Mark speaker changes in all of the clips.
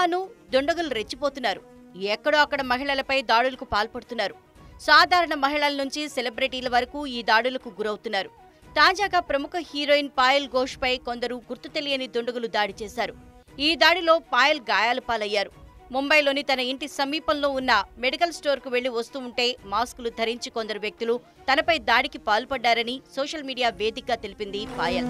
Speaker 1: రాను దుండగులు రెచ్చిపోతున్నారు ఎక్కడో అక్కడ మహిళలపై దాడులకు పాల్పడుతున్నారు సాధారణ మహిళల నుంచి సెలబ్రిటీల వరకు ఈ దాడులకు గురవుతున్నారు తాజాగా ప్రముఖ హీరోయిన్ పాయల్ ఘోష్ పై కొందరు గుర్తు తెలియని దుండగులు దాడి చేశారు ఈ దాడిలో పాయల్ గాయాల పాలయ్యారు ముంబైలోని తన ఇంటి సమీపంలో ఉన్న మెడికల్ స్టోర్కు వెళ్లి వస్తూ ఉంటే మాస్కులు ధరించి కొందరు వ్యక్తులు తనపై దాడికి పాల్పడ్డారని సోషల్ మీడియా వేదికగా తెలిపింది పాయల్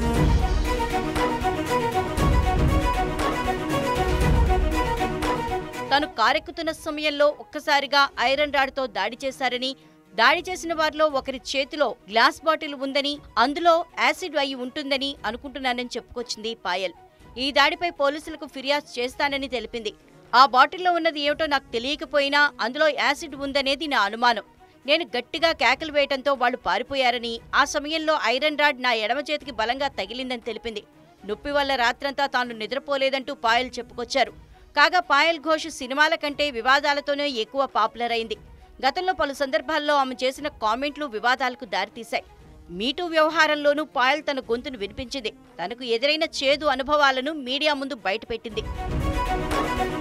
Speaker 1: తాను కారెక్కుతున్న సమయంలో ఒక్కసారిగా ఐరన్ రాడ్తో దాడి చేశారని దాడి చేసిన వారిలో ఒకరి చేతిలో గ్లాస్ బాటిల్ ఉందని అందులో యాసిడ్ అయి ఉంటుందని అనుకుంటున్నానని చెప్పుకొచ్చింది పాయల్ ఈ దాడిపై పోలీసులకు ఫిర్యాదు చేస్తానని తెలిపింది ఆ బాటిల్లో ఉన్నది ఏమిటో నాకు తెలియకపోయినా అందులో యాసిడ్ ఉందనేది నా అనుమానం నేను గట్టిగా కేకలు వేయటంతో వాళ్ళు పారిపోయారని ఆ సమయంలో ఐరన్ రాడ్ నా ఎడమ చేతికి బలంగా తగిలిందని తెలిపింది నొప్పి వల్ల రాత్రంతా తాను నిద్రపోలేదంటూ పాయల్ చెప్పుకొచ్చారు కాగా పాయల్ ఘోష్ సినిమాల కంటే వివాదాలతోనే ఎక్కువ పాపులర్ అయింది గతంలో పలు సందర్భాల్లో ఆమె చేసిన కామెంట్లు వివాదాలకు దారితీశాయి మీటూ వ్యవహారంలోనూ పాయల్ తన గొంతును వినిపించింది తనకు ఎదురైన చేదు అనుభవాలను మీడియా ముందు బయటపెట్టింది